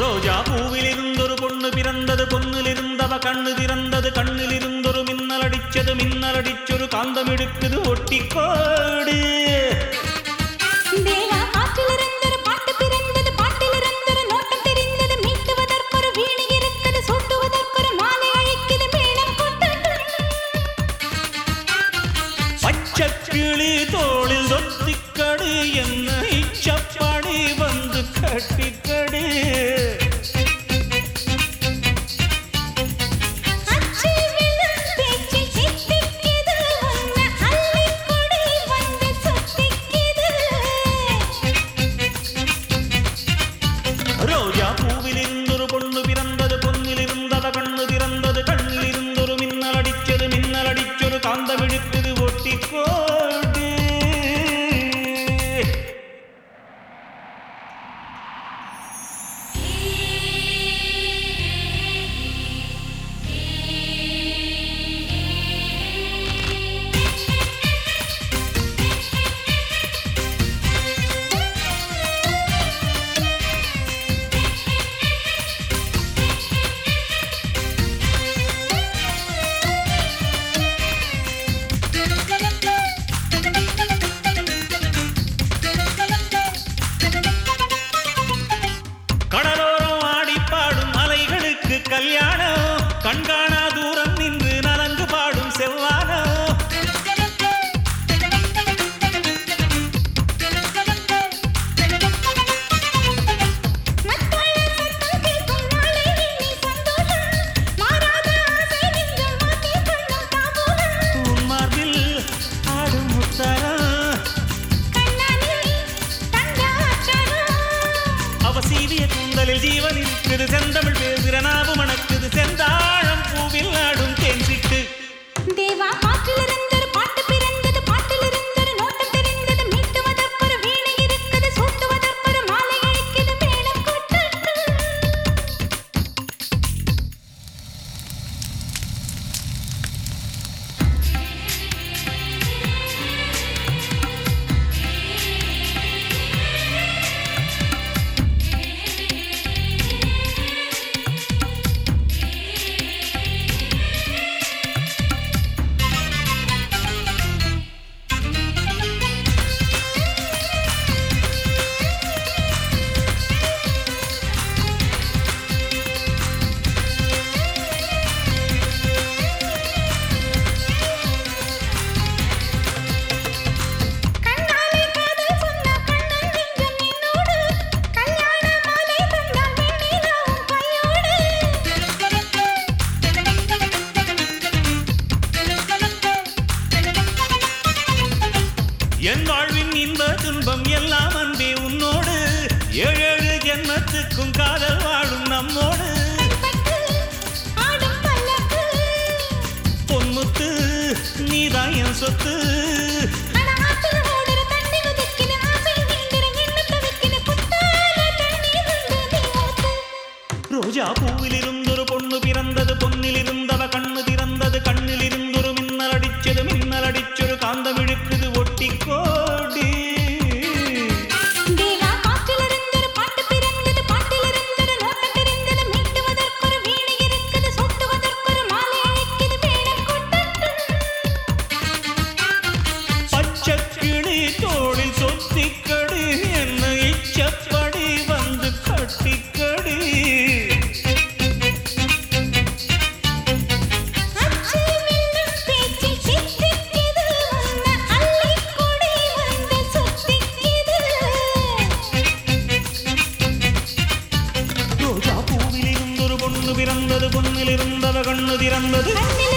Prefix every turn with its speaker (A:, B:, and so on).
A: ரோஜா பூவில் இருந்தொரு பொண்ணு பிறந்தது பொண்ணில் இருந்தவ கண்ணு திறந்தது கண்ணில் இருந்தொரு மின்னல் அடிச்சது மின்னல் அடிச்சொரு காந்தம் எடுக்குது ஒட்டிக்கோடு
B: தேவா காற்றிலிருந்தொரு பாட்டு பிறந்தது பாட்டிலிருந்தொரு நோட்டம் தெரிந்தது மீட்டுவதற்கொரு வீணை இருக்குது சூட்டுவதற்கொரு மாலை அழைக்குது மேளம் கொட்டட்டும்
A: பச்சக்கிளி தோளில் தொத்திக்கடு என்ன இச்சப்பாடி வந்து கட்டிக்கடு
B: அச்சு விழும் பேச்சில் சித்திக்குது உன்னை அள்ளிக்கொடி வந்து சுத்திக்குது
A: ரோஜா பூவில் இருந்தொரு பொண்ணு பிறந்தது பொன்னில் இருந்தவ கண்ணு திறந்தது கண்ணில் இருந்தொரு மின்னல் அடிச்சது மின்னல் அடிச்சொரு காந்தம் எடுத்தது ஒட்டிக்கோடு கடலோரம் ஆடி பாடும் அலைகளுக்கு கல்யாணம் கண்காணா தூரம் நின்று நலங்கு பாடும் செவ்வானம்
B: மத்தள சத்தம் கேட்கும் நாளே இனி சந்தோஷம் மாறாத ஆசை நெஞ்சம் மாற்றி கொள்ளும் தாபூலம்
A: உன் மார்பில் ஆடும் முத்தரம்
B: கண்ணானி தங்காச்சரம்
A: அவ சீவிய கூந்தலில் ஜீவன் இருக்குது செந்தமிழ் பேசுகிற நாவு மணக்குது செந்தாழம் பூவில் ஆடும் தேன்சிட்டு
B: தேவா காற்றிலிருந்தொரு பாட்டு பிறந்தது பாட்டிலிருந்தொரு நோட்டம் தெரிந்தது மீட்டுவதற்கொரு வீணை இருக்குது சூட்டுவதற்கொரு மாலை அழைக்குது மேளம் கொட்டட்டும் கண்ணாலே காதல் சொன்ன கண்ணன் நெஞ்சம் என்னோடு கல்யாண மாலை தந்தால் வெண்ணிலாவும் கையோடு
A: என் வாழ்வின் இன்ப துன்பம் எல்லாம் அன்பே உன்னோடு ஏழேழு ஜென்மத்துக்கும் காதல் வாழும் நம்மோடு
B: பட்டு ஆடும் பல்லக்கு
A: பொன்முத்து நீதான் என் சொத்து
B: அட ஆத்துல ஓடுற தண்ணி ஒதுக்கின ஆசை நீங்கிற எண்ணத்தை வைக்கின புத்தால தண்ணீர் வந்து நீ ஊத்து
A: ரோஜா பூவில் இருந்தொரு பொண்ணு பிறந்தது பொன்னில் இருந்தவ கண்ணு திறந்தது கண்ணில் இருந்தொரு மின்னல் அடிச்சது மின்னல் அடிச்சொரு காந்தம் இழுக்குது ஒட்டிக்கோடி
B: தேவா காற்றிலிருந்தொரு பாட்டு பிறந்தது பாட்டிலிருந்தொரு நோட்டம் தெரிந்தது மீட்டுவதற்கொரு வீணை இருக்குது சூட்டுவதற்கொரு மாலை அழைக்குது மேளம் கொட்டட்டும்
A: பச்சக்கிளி தோளில் சொத்திக்கடி என்ன இச்சப்படி வந்து கட்டிக்கடி
B: அச்சு வில்லும் பேச்சில் சித்திக்குது உன்னை அள்ளிக்கொடி வந்து சுத்திக்குது
A: ரோஜா பூவில் இருந்தொரு பொண்ணு பிறந்தது பொண்ணில் இருந்தவ கண்ணு திறந்தது
B: கண்ணில்